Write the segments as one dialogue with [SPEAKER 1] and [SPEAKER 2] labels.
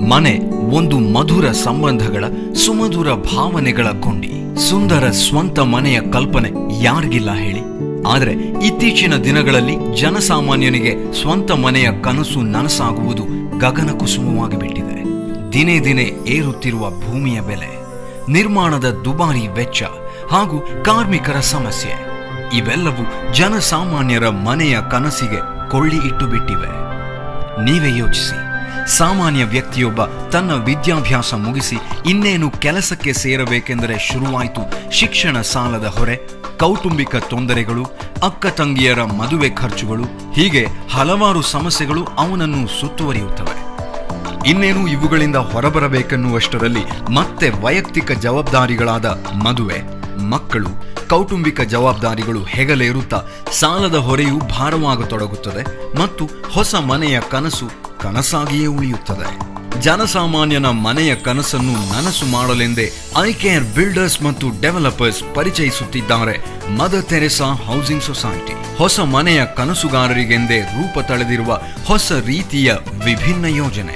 [SPEAKER 1] ಮನೆ ಒಂದು ಮಧುರ ಸಂಬಂಧಗಳ ಸುಮಧುರ ಭಾವನೆಗಳ ಕೊಂಡಿ ಸುಂದರ ಸ್ವಂತ ಮನೆಯ ಕಲ್ಪನೆ ಯಾರಿಗಿಲ್ಲ ಹೇಳಿ ಆದರೆ ಇತ್ತೀಚಿನ ದಿನಗಳಲ್ಲಿ ಜನಸಾಮಾನ್ಯನಿಗೆ ಸ್ವಂತ ಮನೆಯ ಕನಸು ನನಸಾಗುವುದು ಗಗನ ಕುಸುಮವಾಗಿ ಬಿಟ್ಟಿದೆ ದಿನೇ ದಿನೇ ಏರುತ್ತಿರುವ ಭೂಮಿಯ ಬೆಲೆ ನಿರ್ಮಾಣದ ದುಬಾರಿ ವೆಚ್ಚ ಹಾಗೂ ಕಾರ್ಮಿಕರ ಸಮಸ್ಯೆ ಇವೆಲ್ಲವೂ ಜನಸಾಮಾನ್ಯರ ಮನೆಯ ಕನಸಿಗೆ ಕೊಳ್ಳಿ ಇಟ್ಟು ಬಿಟ್ಟಿವೆ ನೀವೇ ಯೋಚಿಸಿ ಸಾಮಾನ್ಯ ವ್ಯಕ್ತಿಯೊಬ್ಬ ತನ್ನ ವಿದ್ಯಾಭ್ಯಾಸ ಮುಗಿಸಿ ಇನ್ನೇನು ಕೆಲಸಕ್ಕೆ ಸೇರಬೇಕೆಂದರೆ ಶುರುವಾಯಿತು ಶಿಕ್ಷಣ ಸಾಲದ ಹೊರೆ ಕೌಟುಂಬಿಕ ತೊಂದರೆಗಳು ಅಕ್ಕ ತಂಗಿಯರ ಮದುವೆ ಖರ್ಚುಗಳು ಹೀಗೆ ಹಲವಾರು ಸಮಸ್ಯೆಗಳು ಅವನನ್ನು ಸುತ್ತುವರಿಯುತ್ತವೆ ಇನ್ನೇನು ಇವುಗಳಿಂದ ಹೊರಬರಬೇಕೆನ್ನುವಷ್ಟರಲ್ಲಿ ಮತ್ತೆ ವೈಯಕ್ತಿಕ ಜವಾಬ್ದಾರಿಗಳಾದ ಮದುವೆ ಮಕ್ಕಳು ಕೌಟುಂಬಿಕ ಜವಾಬ್ದಾರಿಗಳು ಹೆಗಲೇರುತ್ತಾ ಸಾಲದ ಹೊರೆಯು ಭಾರವಾಗತೊಡಗುತ್ತದೆ ಮತ್ತು ಹೊಸ ಮನೆಯ ಕನಸು ಕನಸಾಗಿಯೇ ಉಳಿಯುತ್ತದೆ ಜನಸಾಮಾನ್ಯನ ಮನೆಯ ಕನಸನ್ನು ನನಸು ಮಾಡಲೆಂದೇ ಐಕೇರ್ ಬಿಲ್ಡರ್ಸ್ ಮತ್ತು ಡೆವಲಪರ್ಸ್ ಪರಿಚಯಿಸುತ್ತಿದ್ದಾರೆ ಮದರ್ ತೆರೆಸಾ ಹೌಸಿಂಗ್ ಸೊಸೈಟಿ ಹೊಸ ಮನೆಯ ಕನಸುಗಾರರಿಗೆಂದೇ ರೂಪ ತಳೆದಿರುವ ಹೊಸ ರೀತಿಯ ವಿಭಿನ್ನ ಯೋಜನೆ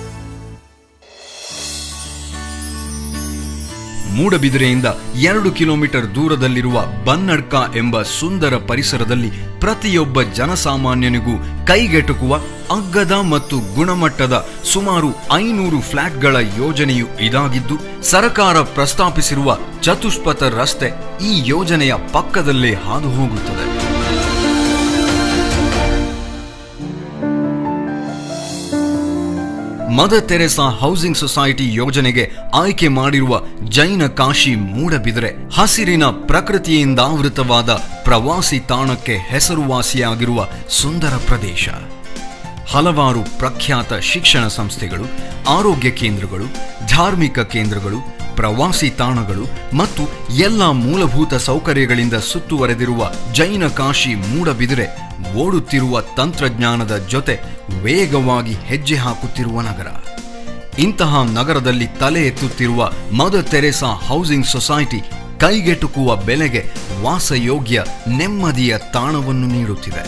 [SPEAKER 1] ಮೂಡಬಿದಿರೆಯಿಂದ ಎರಡು ಕಿಲೋಮೀಟರ್ ದೂರದಲ್ಲಿರುವ ಬನ್ನಡ್ಕ ಎಂಬ ಸುಂದರ ಪರಿಸರದಲ್ಲಿ ಪ್ರತಿಯೊಬ್ಬ ಜನಸಾಮಾನ್ಯನಿಗೂ ಕೈಗೆಟುಕುವ ಅಗ್ಗದ ಮತ್ತು ಗುಣಮಟ್ಟದ ಸುಮಾರು ಐನೂರು ಫ್ಲಾಟ್ಗಳ ಯೋಜನೆಯು ಇದಾಗಿದ್ದು ಸರಕಾರ ಪ್ರಸ್ತಾಪಿಸಿರುವ ಚತುಷ್ಪಥ ರಸ್ತೆ ಈ ಯೋಜನೆಯ ಪಕ್ಕದಲ್ಲೇ ಹಾದು ಹೋಗುತ್ತದೆ ಮದರ್ ತೆರೆಸಾ ಹೌಸಿಂಗ್ ಸೊಸೈಟಿ ಯೋಜನೆಗೆ ಆಯ್ಕೆ ಮಾಡಿರುವ ಜೈನ ಕಾಶಿ ಮೂಡಬಿದರೆ ಹಸಿರಿನ ಪ್ರಕೃತಿಯಿಂದಾವೃತವಾದ ಪ್ರವಾಸಿ ತಾಣಕ್ಕೆ ಹೆಸರುವಾಸಿಯಾಗಿರುವ ಸುಂದರ ಪ್ರದೇಶ ಹಲವಾರು ಪ್ರಖ್ಯಾತ ಶಿಕ್ಷಣ ಸಂಸ್ಥೆಗಳು ಆರೋಗ್ಯ ಕೇಂದ್ರಗಳು ಧಾರ್ಮಿಕ ಕೇಂದ್ರಗಳು ಪ್ರವಾಸಿ ತಾಣಗಳು ಮತ್ತು ಎಲ್ಲ ಮೂಲಭೂತ ಸೌಕರ್ಯಗಳಿಂದ ಸುತ್ತುವರೆದಿರುವ ಜೈನ ಕಾಶಿ ಮೂಡಬಿದಿರೆ ಓಡುತ್ತಿರುವ ತಂತ್ರಜ್ಞಾನದ ಜೊತೆ ವೇಗವಾಗಿ ಹೆಜ್ಜೆ ಹಾಕುತ್ತಿರುವ ನಗರ ಇಂತಹ ನಗರದಲ್ಲಿ ತಲೆ ಎತ್ತುತ್ತಿರುವ ಮದರ್ ತೆರೆಸಾ ಹೌಸಿಂಗ್ ಸೊಸೈಟಿ ಕೈಗೆಟುಕುವ ಬೆಲೆಗೆ ವಾಸಯೋಗ್ಯ ನೆಮ್ಮದಿಯ ತಾಣವನ್ನು ನೀಡುತ್ತಿದೆ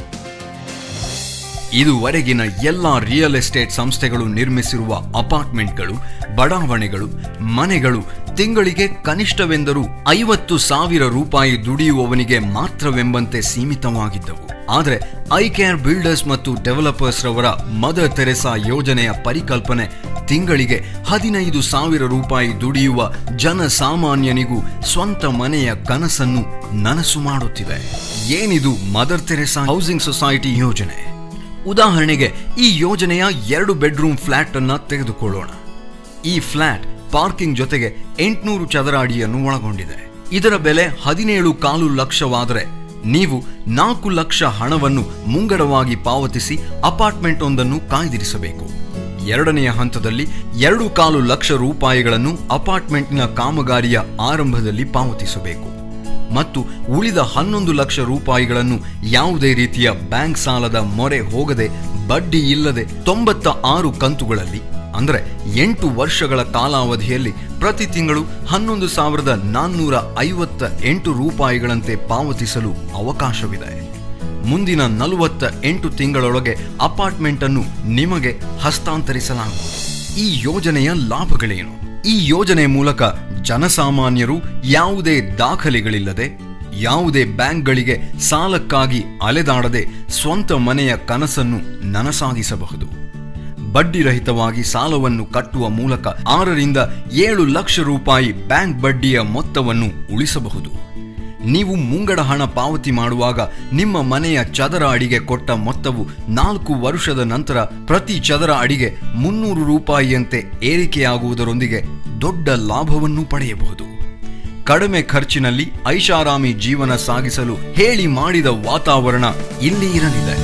[SPEAKER 1] ಇದುವರೆಗಿನ ಎಲ್ಲ ರಿಯಲ್ ಎಸ್ಟೇಟ್ ಸಂಸ್ಥೆಗಳು ನಿರ್ಮಿಸಿರುವ ಅಪಾರ್ಟ್ಮೆಂಟ್ಗಳು ಬಡಾವಣೆಗಳು ಮನೆಗಳು ತಿಂಗಳಿಗೆ ಕನಿಷ್ಠವೆಂದರೂ ಐವತ್ತು ಸಾವಿರ ರೂಪಾಯಿ ದುಡಿಯುವವನಿಗೆ ಮಾತ್ರವೆಂಬಂತೆ ಸೀಮಿತವಾಗಿದ್ದವು ಆದರೆ ಐಕೇರ್ ಬಿಲ್ಡರ್ಸ್ ಮತ್ತು ಡೆವಲಪರ್ಸ್ ರವರ ಮದರ್ ತೆರೆಸಾ ಯೋಜನೆಯ ಪರಿಕಲ್ಪನೆ ತಿಂಗಳಿಗೆ ಹದಿನೈದು ಸಾವಿರ ರೂಪಾಯಿ ದುಡಿಯುವ ಜನಸಾಮಾನ್ಯನಿಗೂ ಸ್ವಂತ ಮನೆಯ ಕನಸನ್ನು ನನಸು ಮಾಡುತ್ತಿದೆ ಏನಿದು ಮದರ್ ತೆರೆಸಾ ಹೌಸಿಂಗ್ ಸೊಸೈಟಿ ಯೋಜನೆ ಉದಾಹರಣೆಗೆ ಈ ಯೋಜನೆಯ ಎರಡು ಬೆಡ್ರೂಮ್ ಫ್ಲಾಟ್ ಅನ್ನ ತೆಗೆದುಕೊಳ್ಳೋಣ ಈ ಫ್ಲಾಟ್ ಪಾರ್ಕಿಂಗ್ ಜೊತೆಗೆ ಎಂಟುನೂರು ಚದರ ಅಡಿಯನ್ನು ಒಳಗೊಂಡಿದೆ ಇದರ ಬೆಲೆ ಹದಿನೇಳು ಕಾಲು ಲಕ್ಷವಾದರೆ ನೀವು ನಾಲ್ಕು ಲಕ್ಷ ಹಣವನ್ನು ಮುಂಗಡವಾಗಿ ಪಾವತಿಸಿ ಅಪಾರ್ಟ್ಮೆಂಟ್ ಒಂದನ್ನು ಕಾಯ್ದಿರಿಸಬೇಕು ಎರಡನೆಯ ಹಂತದಲ್ಲಿ ಎರಡು ಕಾಲು ಲಕ್ಷ ರೂಪಾಯಿಗಳನ್ನು ಅಪಾರ್ಟ್ಮೆಂಟ್ನ ಕಾಮಗಾರಿಯ ಆರಂಭದಲ್ಲಿ ಪಾವತಿಸಬೇಕು ಮತ್ತು ಉಳಿದ ಹನ್ನೊಂದು ಲಕ್ಷ ರೂಪಾಯಿಗಳನ್ನು ಯಾವುದೇ ರೀತಿಯ ಬ್ಯಾಂಕ್ ಸಾಲದ ಮೊರೆ ಹೋಗದೆ ಬಡ್ಡಿ ಇಲ್ಲದೆ ತೊಂಬತ್ತ ಆರು ಕಂತುಗಳಲ್ಲಿ ಅಂದರೆ ಎಂಟು ವರ್ಷಗಳ ಕಾಲಾವಧಿಯಲ್ಲಿ ಪ್ರತಿ ತಿಂಗಳು ಹನ್ನೊಂದು ಸಾವಿರದ ನಾನ್ನೂರ ಐವತ್ತ ಎಂಟು ರೂಪಾಯಿಗಳಂತೆ ಪಾವತಿಸಲು ಅವಕಾಶವಿದೆ ಮುಂದಿನ ನಲವತ್ತ ಎಂಟು ತಿಂಗಳೊಳಗೆ ಅಪಾರ್ಟ್ಮೆಂಟ್ ಅನ್ನು ನಿಮಗೆ ಹಸ್ತಾಂತರಿಸಲಾಗುವುದು ಈ ಯೋಜನೆಯ ಲಾಭಗಳೇನು ಈ ಯೋಜನೆ ಮೂಲಕ ಜನಸಾಮಾನ್ಯರು ಯಾವುದೇ ದಾಖಲೆಗಳಿಲ್ಲದೆ ಯಾವುದೇ ಬ್ಯಾಂಕ್ಗಳಿಗೆ ಸಾಲಕ್ಕಾಗಿ ಅಲೆದಾಡದೆ ಸ್ವಂತ ಮನೆಯ ಕನಸನ್ನು ನನಸಾಗಿಸಬಹುದು ಬಡ್ಡಿರಹಿತವಾಗಿ ಸಾಲವನ್ನು ಕಟ್ಟುವ ಮೂಲಕ ಆರರಿಂದ ಏಳು ಲಕ್ಷ ರೂಪಾಯಿ ಬ್ಯಾಂಕ್ ಬಡ್ಡಿಯ ಮೊತ್ತವನ್ನು ಉಳಿಸಬಹುದು ನೀವು ಮುಂಗಡ ಹಣ ಪಾವತಿ ಮಾಡುವಾಗ ನಿಮ್ಮ ಮನೆಯ ಚದರ ಅಡಿಗೆ ಕೊಟ್ಟ ಮೊತ್ತವು ನಾಲ್ಕು ವರ್ಷದ ನಂತರ ಪ್ರತಿ ಚದರ ಅಡಿಗೆ ಮುನ್ನೂರು ರೂಪಾಯಿಯಂತೆ ಏರಿಕೆಯಾಗುವುದರೊಂದಿಗೆ ದೊಡ್ಡ ಲಾಭವನ್ನು ಪಡೆಯಬಹುದು ಕಡಿಮೆ ಖರ್ಚಿನಲ್ಲಿ ಐಷಾರಾಮಿ ಜೀವನ ಸಾಗಿಸಲು ಹೇಳಿ ಮಾಡಿದ ವಾತಾವರಣ ಇಲ್ಲಿ ಇರಲಿದೆ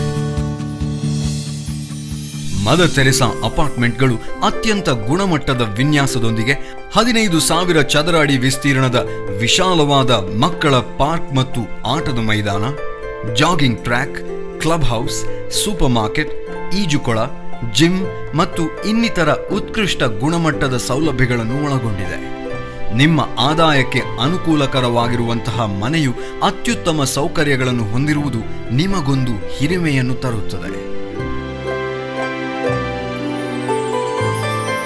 [SPEAKER 1] ಮದರ್ ತೆರೆಸಾ ಅಪಾರ್ಟ್ಮೆಂಟ್ಗಳು ಅತ್ಯಂತ ಗುಣಮಟ್ಟದ ವಿನ್ಯಾಸದೊಂದಿಗೆ ಹದಿನೈದು ಸಾವಿರ ಚದರ ಅಡಿ ವಿಸ್ತೀರ್ಣದ ವಿಶಾಲವಾದ ಮಕ್ಕಳ ಪಾರ್ಕ್ ಮತ್ತು ಆಟದ ಮೈದಾನ jogging track club house supermarket ಈಜುಕೊಳ ಜಿಮ್ ಮತ್ತು ಇನ್ನಿತರ ಉತ್ಕೃಷ್ಟ ಗುಣಮಟ್ಟದ ಸೌಲಭ್ಯಗಳನ್ನು ಒಳಗೊಂಡಿದೆ ನಿಮ್ಮ ಆದಾಯಕ್ಕೆ ಅನುಕೂಲಕರವಾಗಿರುವಂತಹ ಮನೆಯು ಅತ್ಯುತ್ತಮ ಸೌಕರ್ಯಗಳನ್ನು ಹೊಂದಿರುವುದು ನಿಮಗೊಂದು ಹಿರಿಮೆಯನ್ನು ತರುತ್ತದೆ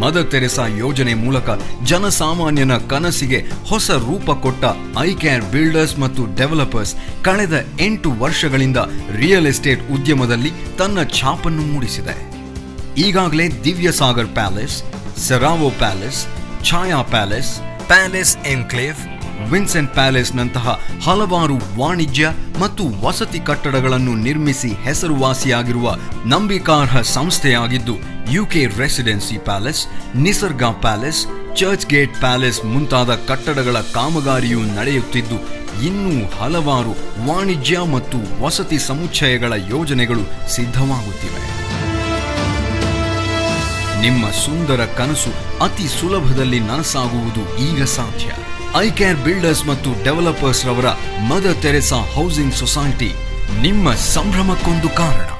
[SPEAKER 1] ಮದರ್ ತೆರೆಸಾ ಯೋಜನೆ ಮೂಲಕ ಜನಸಾಮಾನ್ಯನ ಕನಸಿಗೆ ಹೊಸ ರೂಪ ಕೊಟ್ಟ ಐ ಕೇರ್ ಬಿಲ್ಡರ್ಸ್ ಮತ್ತು ಡೆವಲಪರ್ಸ್ ಕಳೆದ ಎಂಟು ವರ್ಷಗಳಿಂದ ರಿಯಲ್ ಎಸ್ಟೇಟ್ ಉದ್ಯಮದಲ್ಲಿ ತನ್ನ ಛಾಪನ್ನು ಮೂಡಿಸಿದೆ ಈಗಾಗಲೇ Divya Sagar palace Serrao palace Chhaya palace palace enclave Vincent ಪ್ಯಾಲೇಸ್ನಂತಹ ಹಲವಾರು ವಾಣಿಜ್ಯ ಮತ್ತು ವಸತಿ ಕಟ್ಟಡಗಳನ್ನು ನಿರ್ಮಿಸಿ ಹೆಸರುವಾಸಿಯಾಗಿರುವ ನಂಬಿಕಾರ್ಹ ಸಂಸ್ಥೆಯಾಗಿದ್ದು UK residency palace Nisarga palace church gate palace ಮುಂತಾದ ಕಟ್ಟಡಗಳ ಕಾಮಗಾರಿಯೂ ನಡೆಯುತ್ತಿದ್ದು ಇನ್ನೂ ಹಲವಾರು ವಾಣಿಜ್ಯ ಮತ್ತು ವಸತಿ ಸಮುಚ್ಚಯಗಳ ಯೋಜನೆಗಳು ಸಿದ್ಧವಾಗುತ್ತಿವೆ ನಿಮ್ಮ ಸುಂದರ ಕನಸು ಅತಿ ಸುಲಭದಲ್ಲಿ ನನಸಾಗುವುದು ಈಗ ಸಾಧ್ಯ ಐ ಕೇರ್ ಬಿಲ್ಡರ್ಸ್ ಮತ್ತು ಡೆವಲಪರ್ಸ್ ರವರ ಮದರ್ ತೆರೆಸಾ ಹೌಸಿಂಗ್ ಸೊಸೈಟಿ ನಿಮ್ಮ ಸಂಭ್ರಮಕ್ಕೊಂದು ಕಾರಣ